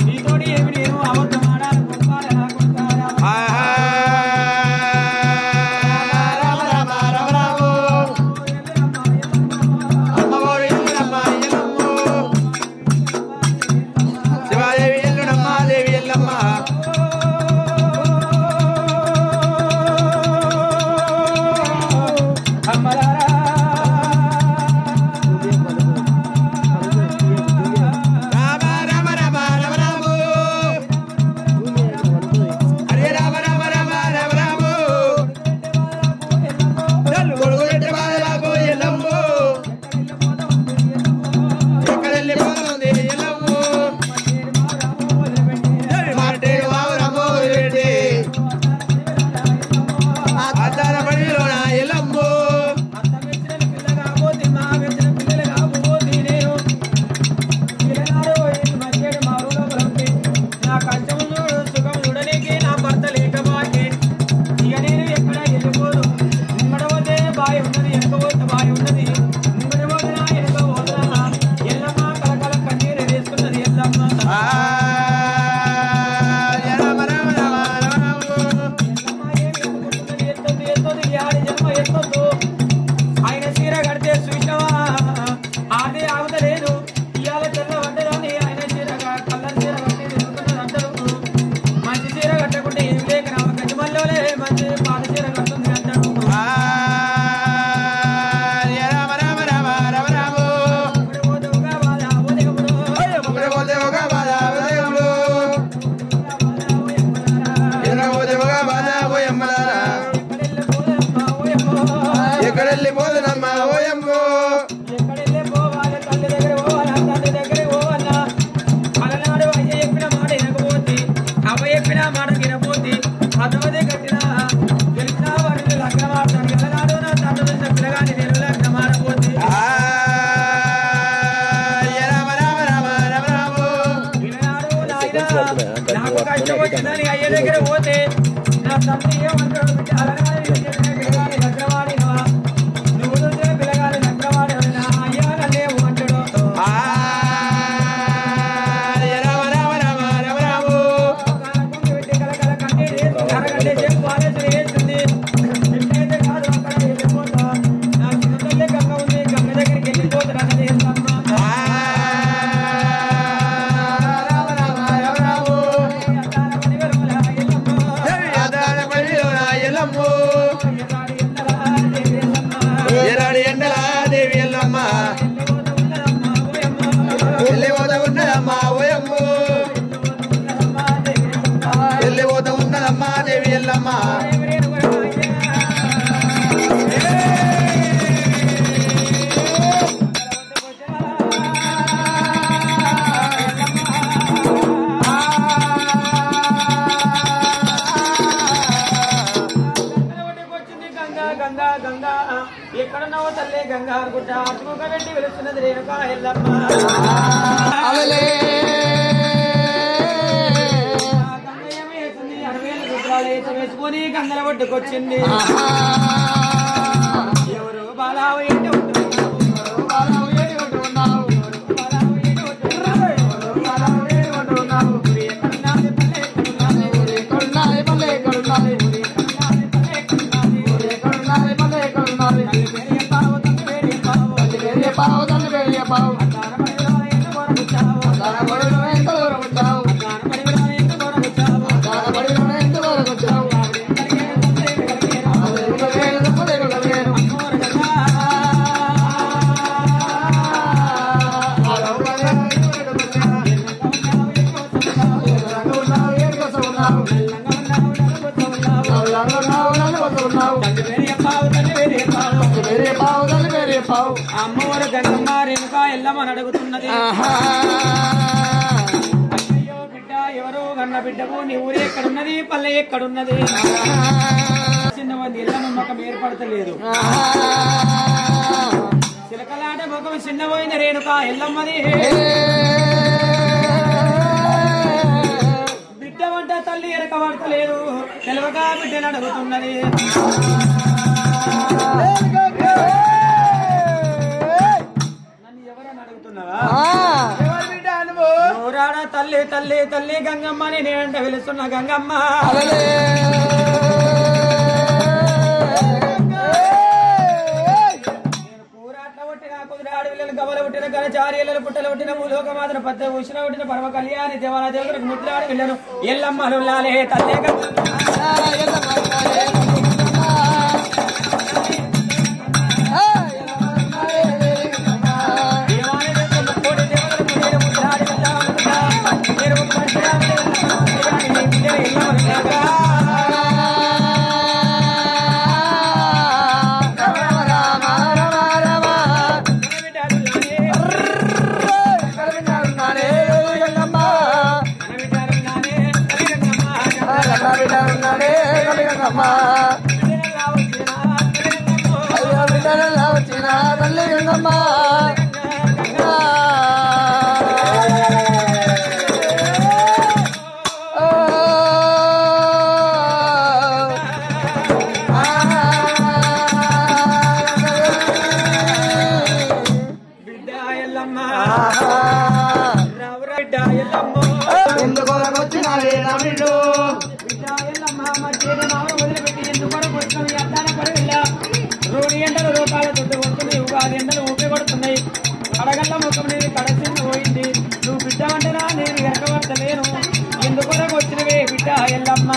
నీతోటి ఏమి నేను అబద్ధమాడాలి గొప్పాలి నా కొడుకారా. ఆహా. రామ రామ రామ రామ అమ్మవారు ఎల్లుడమ్మ ఎల్లమ్మ శివాదేవి ఎల్లుడమ్మ దేవి ఎల్లమ్మ అమ్మలారా. రామ రామ రామ రామ రామ హరే రామ రామ రామ రామ రామ కొడుకులెట్టి బాధలకు ఎల్లమ్మ ఎక్కడ వెళ్ళిపోతుంది ఎల్లమ్మ మాటేడు వావురమ్మ వదిలిపెట్టి అద్దాల పడిలోన ఎల్లమ్మ అంత మెచ్చిన పిల్ల కాబోతే మా మెచ్చిన పిల్లలు కాబోతే నేను పిల్లగాడు ఈ మధ్యడు మా ఊళ్ళో బ్రతికి నా కష్టం చూడు సుఖం చూడనీకి నా భర్త లేకబాకే ఇక నేను ఎక్కడ వెళ్ళిపోదు ముంగడ పోతే బాయి ఉన్నది వెనక పోతే బాయి ఉన్నది ముంగడ పోతున్నా వెనక పోతున్నా ఎల్లమ్మ కలకల కన్నీరు వేసుకున్నది ఎల్లమ్మ ఆ రామ రామ రామ రామ రామ ఎల్లమ్మ ఏమి అనుకుంటున్నది ఎత్తొద్దు ఎత్తొద్దు ఈ ఆడి జన్మ ఎత్తొద్దు ఆయన చీర కడితే చూసినవా ఆడే ఆగుతలేదు ఇవాళ తెల్ల పడ్డదని ఆయన చీర క- కల్లర్ చీర కట్టి తిరుగుతున్నది అంటారు మంచి చీర కట్టకుంటే ఏం లేక నా గజమల్లోనే మంచి పాత చీర కట్టుంది అంటాడు ఆ రామ రామ రామ రామ రామ ఇప్పుడు పోతువుగా బాధ ఉదయముడు. ఒకరిపోతే ఒక బాధ ఉదయములు ఎక్కడెళ్ళి ఎన్నపోతే ఒక బాధ ఓయమ్మలారా పోదమ్మా ఓయమ్మో. ఎక్కడెళ్ళిపోదునమ్మా ఓయమ్మో ఎక్కడెళ్ళి పోవాలి తల్లి దగ్గర పోవాలా తండ్రి దగ్గర పోవాలా అలనాడు అయ్య చెప్పిన మాట వినకపోతే అవ్వ చెప్పిన మాట వినపోతే అదవదే కట్టిన గెలిచిన వాడిని లగ్నం ఆడతాను ఎలనాడు నా తండ్రి చూసిన పిల్లగాని నేను లగ్నం ఆడపోతే ఆ రామ రామ రామ రామ రామ పిల్లనాడు నాయనా నాకు కష్టం వచ్చిందని అయ్య దగ్గర పోతే నా తండ్రి ఏమంటాడు బిడ్డ అలనాడు నేను చెప్పిన పిల్లగాని లగ్నం ఆడినవా నువ్వు చూసిన పిల్లగాని లగ్నం ఆడిన అయ్యా నన్నేమో అంటాడు ఆ రామ రామ రామ రామ రామ ఆ రామ రామ రామ రామ అదాల పడిలోన ఎల్లమ్మో ఎరాడి ఎండల దేవి ఎల్లమ్మ వెళ్ళిపోత ఉన్నదమ్మా ఓయమ్మో వెళ్ళిపోత ఉన్నదమ్మా దేవి ఎల్లమ్మ గంగా గంగా గంగా ఎక్కడ నవ్వ తల్లి గంగా అనుకుంటా అటుముఖ పెట్టి వెలుస్తున్నది రేణుకా ఎల్లమ్మ ఆ గంగయ్య వేసింది అరవేలు రుద్రాలు వేసి వేసుకొని గంగల ఒడ్డుకొచ్చింది ఎవరు బాలావు ఏంటి ఉంటున్నావు ఎవరు బాలావు ఏంటి ఉంటున్నావు ఎవరు బాలావు ఏంటి ఉంటున్నావు ఎవరు బాలావు ఏంటి ఉంటున్నావు ఊరి ఎక్కడున్నది పల్లె ఎక్కడున్నది ఊరి ఎక్కడున్నది పల్లె ఎక్కడున్నది ఊరి ఎక్కడున్నది పల్లె ఎక్కడున్నది తల్లి పేరు పావు తల్లి పేరు పావు తల్లి పేరు పావు తల్లి పేరు పావు అద్దాన పడిలో ఎంత దూరం వచ్చావు అద్దాన పడిలో ఎంత దూరం వచ్చావు అద్దాన పడిలో ఎంత దూరం వచ్చావు అద్దాన పడిలో ఎంత దూరం వచ్చావు అమ్మవారు గంగమ్మ రేణుక ఎల్లమని అడుగుతున్నది అయ్యో బిడ్డ ఎవరు గన్న బిడ్డవు నీ ఊరే ఎక్కడున్నది పల్లె ఎక్కడున్నది చిన్న మంది ఎల్లమ్మ మొక్కం ఏర్పడతలేదు చిలకలాట ముఖం చిన్నపోయిన రేణుక ఎల్లమ్మది బిడ్డ వంట తల్లి ఎరక పడతలేదు తెలవగా బిడ్డను అడుగుతున్నది నన్ను ఎవరని అడుగుతున్నావా ఎవరి బిడ్డ నువ్వు నూరాడ తల్లి తల్లి తల్లి తల్లి గంగమ్మ అని నేనంట పిలుస్తున్న గంగమ్మ నేను కూరాట్ల పుట్టిన కుదిరాడు పిల్లలు గవల పుట్టిన గణచార్యలు పుట్టలు పుట్టిన భూలోక మాత్రం పద్ద ఉష్ణ పుట్టిన పరమ కళ్యాణి దేవాల దేవుడికి ముద్రాడు పిల్లలు ఎల్లమ్మలు లాలే తల్లి గంగమ్మ దేవాలయ దేవతలు కోటి దేవతలకు నేను ముద్రాడి పిల్లలు నేను ఒక మనిషిరాలు నీ బిడ్డ ఎల్లమ్మలు లాగా. ఎందుకొరకొచ్చినావే నా బిడ్డో అడగల్ల ముఖం నేను కడసింది పోయింది నువ్వు బిడ్డ అంటేనా నేను ఎరకబడతలేను ఎందుకొరకు వచ్చినవే బిడ్డ ఎల్లమ్మ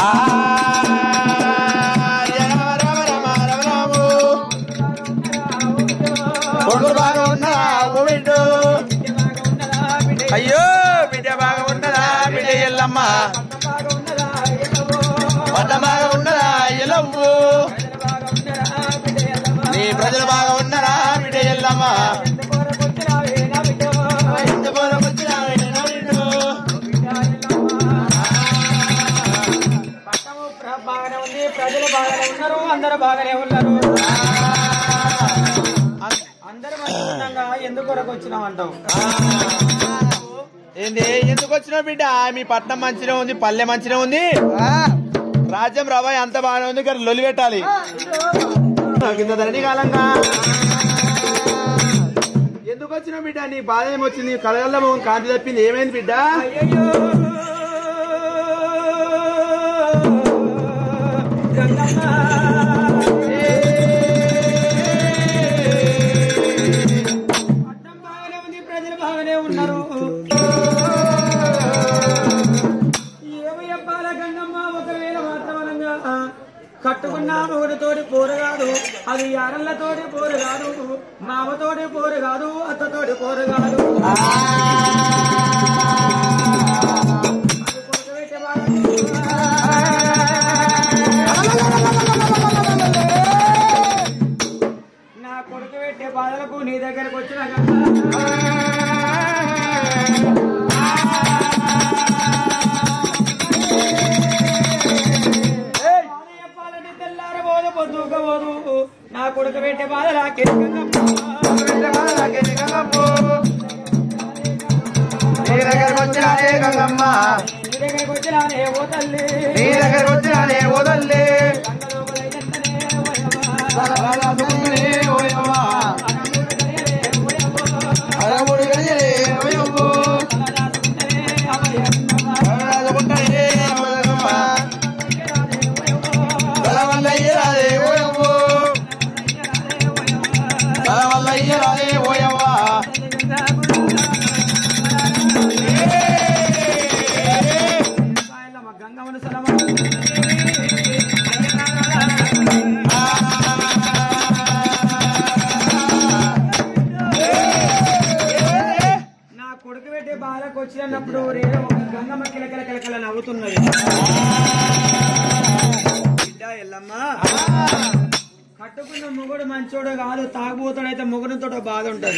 కొడుకు బాగా ఉన్నదా ఓ బిడ్డో అయ్యో బిడ్డ బాగా ఉన్నదా బిడ్డ ఎల్లమ్మ పట్ట బాగా ఉన్నదా ఎల్లమ్ము నీ ప్రజలు బాగా ఉన్నారా బిడ్డ ఎల్లమ్మ ఎందుకొరకొచ్చినావే నా బిడ్డో పట్టము ప్ర- బాగానే ఉంది ప్రజలు బాగానే ఉన్నారు అందరూ బాగానే ఉన్నారు అందరూ మంచిగా ఎందుకు కొరకు వచ్చినామంటావు ఏంది ఎందుకు వచ్చినావు బిడ్డ మీ పట్నం మంచిగా ఉంది పల్లె మంచిగా ఉంది రాజ్యం రవాయి అంత బాగానే ఉంది కానీ లొలి పెట్టాలి కింద ధరణి కాలంగా ఎందుకు వచ్చినావు బిడ్డ నీ బాధ ఏమొచ్చింది కలగల్ల మొహం కాంతి తప్పింది ఏమైంది బిడ్డ అయ్యయ్యో గంగమ్మ పట్టణం బాగానే ఉంది ప్రజలు బాగానే ఉన్నారు ఏమి చెప్పాల గంగమ్మ ఒకవేళ మాత్రమనంగా కట్టుకున్న మొగుడితోటి పోరు కాదు అది యారళ్ళతోటి పోరు కాదు మామతోటి పోరు కాదు అత్తతోటి పోరు కాదు నా కొడుకు పెట్టే బాధలకు నీ దగ్గరకు వచ్చిన చెప్పాలని తెల్లారబోదు పొద్దుకోబోదు నా కొడుకు పెట్టే బాధ నాకే నీ దగ్గరకు వచ్చినానే గంగమ్మ నీ దగ్గరకు వచ్చినానే ఓ తల్లి నీ దగ్గరకు వచ్చినానే వదల్లే అరముడు గడియలే ఓయమ్మో రాజుకుంటానే అమ్మదమ్మ తల వల్ల ఇయ్యరాదే ఓయమ్మో తల వల్ల ఇయ్యరాదే ఓయమ్మ గంగమ్మను సలమ నా కొడుకు పెట్టే బాధకు వచ్చినప్పుడు రేదో గంగమ్మ కిలకల కిలకల నవ్వుతున్నది బిడ్డ ఎల్లమ్మ కట్టుకున్న మొగుడు మంచోడు కాదు తాగుబోతాడైతే మొగుడుతో బాధ ఉంటది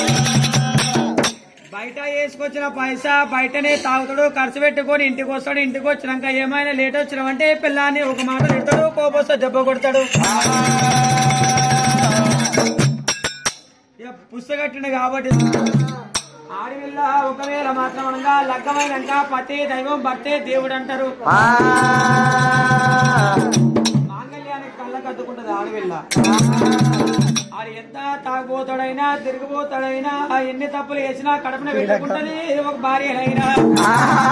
బయట వేసుకొచ్చిన పైసా బయటనే తాగుతాడు ఖర్చు పెట్టుకొని ఇంటికి వస్తాడు ఇంటికి వచ్చినాక ఏమైనా లేట్ వచ్చినామంటే పిల్లాన్ని ఒక మాట తిడతాడు కోపొస్తే దెబ్బ కొడతాడు ఇక పుస్తకట్టిండు కాబట్టి ఆడవిల్ల ఒకవేళ మాత్రమనగా లగ్గమైనాక పతే దైవం భర్తే దేవుడు అంటారు మాంగళ్యానికి కళ్ళ కద్దుకుంటది ఆడవిల్ల అది ఎంత తాగుపోతాడైనా తిరిగిపోతాడైనా ఎన్ని తప్పులు చేసినా కడుపున పెట్టుకుంటది ఒక భార్యనైనా